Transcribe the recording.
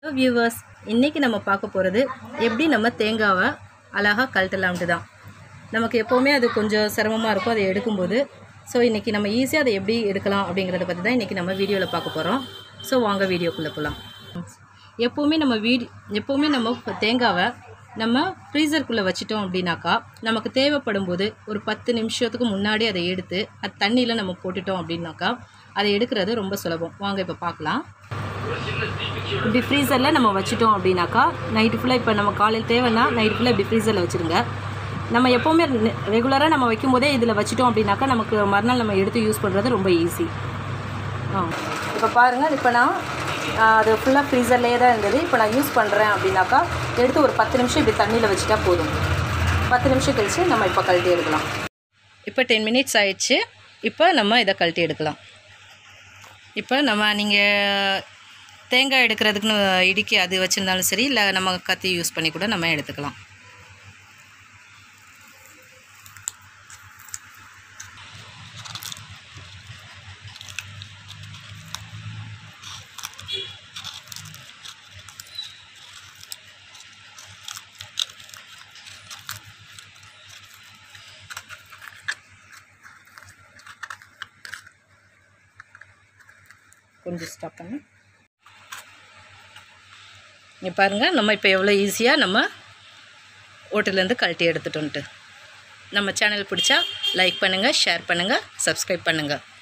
viewers இன்றைக்கி நம்ம பார்க்க போகிறது எப்படி நம்ம தேங்காவை அழகாக கழட்டலாம்ட்டு தான் நமக்கு எப்போவுமே அது கொஞ்சம் சிரமமாக இருக்கும் அதை எடுக்கும்போது ஸோ இன்றைக்கி நம்ம ஈஸியாக அதை எப்படி எடுக்கலாம் அப்படிங்கிறத பற்றி தான் இன்றைக்கி நம்ம வீடியோவில் பார்க்க போகிறோம் ஸோ வாங்க வீடியோக்குள்ளே போகலாம் எப்போவுமே நம்ம வீடு எப்போவுமே நம்ம தேங்காவை நம்ம ஃப்ரீசருக்குள்ளே வச்சிட்டோம் அப்படின்னாக்கா நமக்கு தேவைப்படும் போது ஒரு பத்து நிமிஷத்துக்கு முன்னாடி அதை எடுத்து அது தண்ணியில் நம்ம போட்டுட்டோம் அப்படின்னாக்கா அதை எடுக்கிறது ரொம்ப சுலபம் வாங்க இப்போ பார்க்கலாம் இப்படி ஃப்ரீசரில் நம்ம வச்சுட்டோம் அப்படின்னாக்கா நைட்டு ஃபுல்லாக இப்போ நம்ம காலையில் தேவைன்னா நைட்டு ஃபுல்லாக இப்படி ஃப்ரீசரில் வச்சுருங்க நம்ம எப்போவுமே ரெகுலராக நம்ம வைக்கும் போதே இதில் வச்சுட்டோம் அப்படின்னாக்கா நமக்கு மறுநாள் நம்ம எடுத்து யூஸ் பண்ணுறது ரொம்ப ஈஸி ஆ இப்போ பாருங்கள் இப்போ நான் ஆ, அது ஃபுல்லாக ஃப்ரீசர்லேயே தான் இருந்தது இப்போ நான் யூஸ் பண்ணுறேன் அப்படின்னாக்கா எடுத்து ஒரு பத்து நிமிஷம் இப்படி தண்ணியில் வச்சுட்டா போதும் பத்து நிமிஷம் கழிச்சு நம்ம இப்போ கழட்டி எடுக்கலாம் இப்போ டென் மினிட்ஸ் ஆயிடுச்சு இப்போ நம்ம இதை கழட்டி எடுக்கலாம் இப்போ நம்ம நீங்கள் தேங்காய் எடுக்கிறதுக்குன்னு இடிக்கி அது வச்சுருந்தாலும் சரி இல்லை நம்ம கத்தி யூஸ் பண்ணி கூட நம்ம எடுத்துக்கலாம் கொஞ்சம் ஸ்டாப் பண்ணு இங்கே பாருங்கள் நம்ம இப்போ எவ்வளோ ஈஸியாக நம்ம ஓட்டிலேருந்து கழட்டி எடுத்துட்டோன்ட்டு நம்ம சேனல் பிடிச்சா லைக் பண்ணுங்கள் ஷேர் பண்ணுங்கள் சப்ஸ்கிரைப் பண்ணுங்கள்